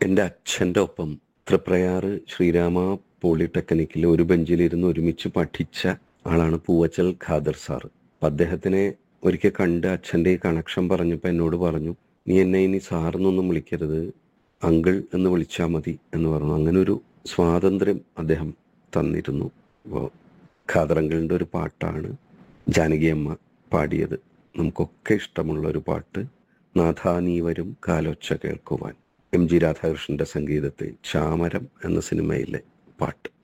എൻ്റെ അച്ഛൻ്റെ ഒപ്പം തൃപ്രയാറ് ശ്രീരാമ പോളിടെക്നിക്കിൽ ഒരു ബെഞ്ചിലിരുന്ന് ഒരുമിച്ച് പഠിച്ച ആളാണ് പൂവച്ചൽ ഖാദർ സാറ് അപ്പം അദ്ദേഹത്തിനെ ഒരിക്കൽ കണ്ട് അച്ഛൻ്റെ ഈ കണക്ഷൻ പറഞ്ഞപ്പോൾ എന്നോട് പറഞ്ഞു നീ എന്നെ ഇനി സാറെന്നൊന്നും വിളിക്കരുത് അങ്കിൾ എന്ന് വിളിച്ചാൽ മതി എന്ന് പറഞ്ഞു അങ്ങനെ ഒരു സ്വാതന്ത്ര്യം അദ്ദേഹം തന്നിരുന്നു അപ്പോൾ ഖാദറങ്കിളിൻ്റെ ഒരു പാട്ടാണ് ജാനകിയമ്മ പാടിയത് നമുക്കൊക്കെ ഇഷ്ടമുള്ള ഒരു പാട്ട് നാഥാ നീ വരും കാലൊച്ച കേൾക്കുവാൻ എം ജി രാധാകൃഷ്ണന്റെ സംഗീതത്തിൽ ചാമരം എന്ന സിനിമയിലെ പാട്ട്